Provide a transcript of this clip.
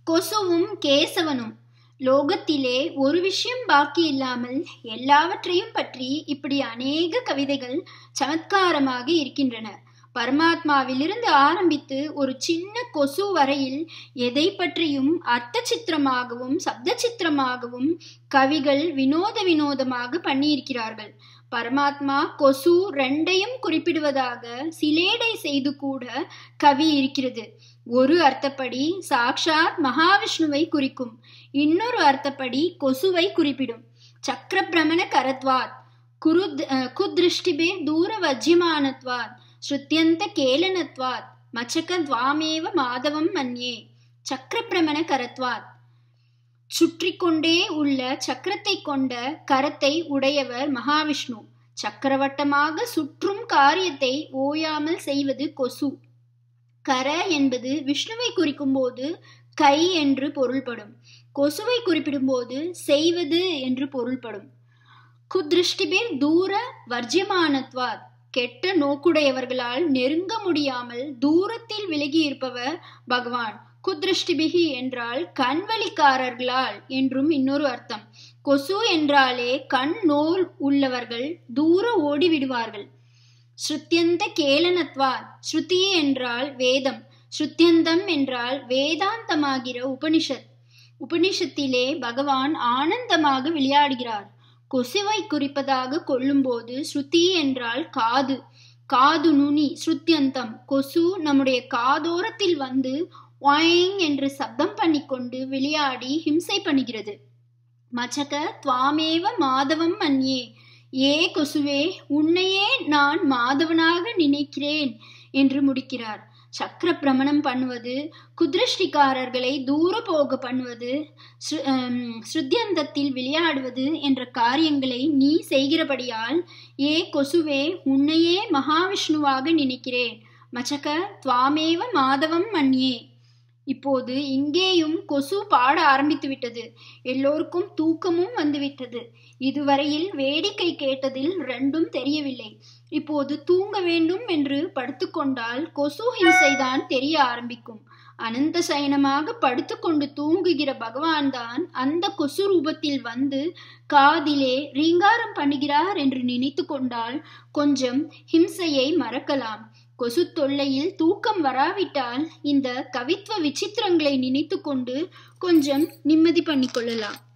கொசுவும் கேசவனும் லோகத்திலே ஒரு விஷயம் பாக்கி இல்லாமல் எல்லாவற்றையும் பற்றி இப்படி அநேக கவிதைகள் சமத்காரமாக இருக்கின்றன பரமாத்மாவிலிருந்து ஆரம்பித்து ஒரு சின்ன கொசு வரையில் எதை பற்றியும் அர்த்த சித்திரமாகவும் சப்த சித்திரமாகவும் கவிகள் வினோத வினோதமாக பண்ணியிருக்கிறார்கள் பரமாத்மா கொசு ரெண்டையும் குறிப்பிடுவதாக சிலேடை செய்து கூட கவி இருக்கிறது ஒரு அர்த்தப்படி சாக்ஷாத் மகாவிஷ்ணுவை குறிக்கும் இன்னொரு அர்த்தப்படி கொசுவை குறிப்பிடும் சக்கர பிரமண கரத்வாத் குரு குதிருஷ்டிபே தூர வஜ்யமானத்வாத் ஸ்ருத்தியந்த கேலனத்வாத் மச்சக துவாமேவ மாதவம் மன்யே சக்கரப்பிரமண கரத்வாத் சுற்றி கொண்டே உள்ள சக்கரத்தை கொண்ட கரத்தை உடையவர் மகாவிஷ்ணு சக்கரவட்டமாக சுற்றும் காரியத்தை ஓயாமல் செய்வது கொசு கர என்பது விஷ்ணுவை குறிக்கும் போது கை என்று பொருள்படும் கொசுவை குறிப்பிடும்போது செய்வது என்று பொருள்படும் குதிருஷ்டிபேர் தூர வர்ஜியமானத்வாத் கெட்ட நோக்குடையவர்களால் நெருங்க முடியாமல் தூரத்தில் விலகி இருப்பவர் பகவான் குதிருஷ்டிபிகி என்றால் கண்வழிக்காரர்களால் என்றும் இன்னொரு அர்த்தம் கொசு என்றாலே கண் நோல் உள்ளவர்கள் தூர ஓடிவிடுவார்கள் ஸ்ருத்தியந்த கேலனத்வாத் ஸ்ருதி என்றால் வேதம் ஸ்ருத்தியந்தம் என்றால் வேதாந்தமாகிற உபனிஷத் உபனிஷத்திலே பகவான் ஆனந்தமாக விளையாடுகிறார் கொசுவை குறிப்பதாக கொள்ளும்போது ஸ்ருதி என்றால் காது காது நுனி ஸ்ருத்தியந்தம் கொசு நம்முடைய காதோரத்தில் வந்து வாயிங் என்று சப்தம் பண்ணிக்கொண்டு விளையாடி ஹிம்சை பண்ணுகிறது மச்சக துவாமேவ மாதவம் மன்யே ஏ கொசுவே உன்னையே நான் மாதவனாக நினைக்கிறேன் என்று முடிக்கிறார் சக்கர பிரமணம் பண்ணுவது குதிருஷ்டிக்காரர்களை தூர போக பண்ணுவது ஸ்ருத்தியந்தத்தில் விளையாடுவது என்ற காரியங்களை நீ செய்கிறபடியால் ஏ கொசுவே உன்னையே மகாவிஷ்ணுவாக நினைக்கிறேன் மச்சக துவாமேவ மாதவம் மன்யே இப்போது இங்கேயும் கொசு பாட ஆரம்பித்து விட்டது எல்லோருக்கும் தூக்கமும் வந்துவிட்டது இதுவரையில் வேடிக்கை கேட்டதில் ரெண்டும் தெரியவில்லை இப்போது தூங்க வேண்டும் என்று படுத்துக்கொண்டால் கொசு ஹிம்சைதான் தெரிய ஆரம்பிக்கும் அனந்த சயனமாக படுத்துக்கொண்டு தூங்குகிற பகவான் தான் அந்த கொசு ரூபத்தில் வந்து காதிலே ரீங்காரம் பண்ணுகிறார் என்று நினைத்து கொண்டால் கொஞ்சம் ஹிம்சையை மறக்கலாம் கொசு தொல்லையில் தூக்கம் வராவிட்டால் இந்த கவித்துவ விசித்திரங்களை நினைத்து கொண்டு கொஞ்சம் நிம்மதி பண்ணிக்கொள்ளலாம்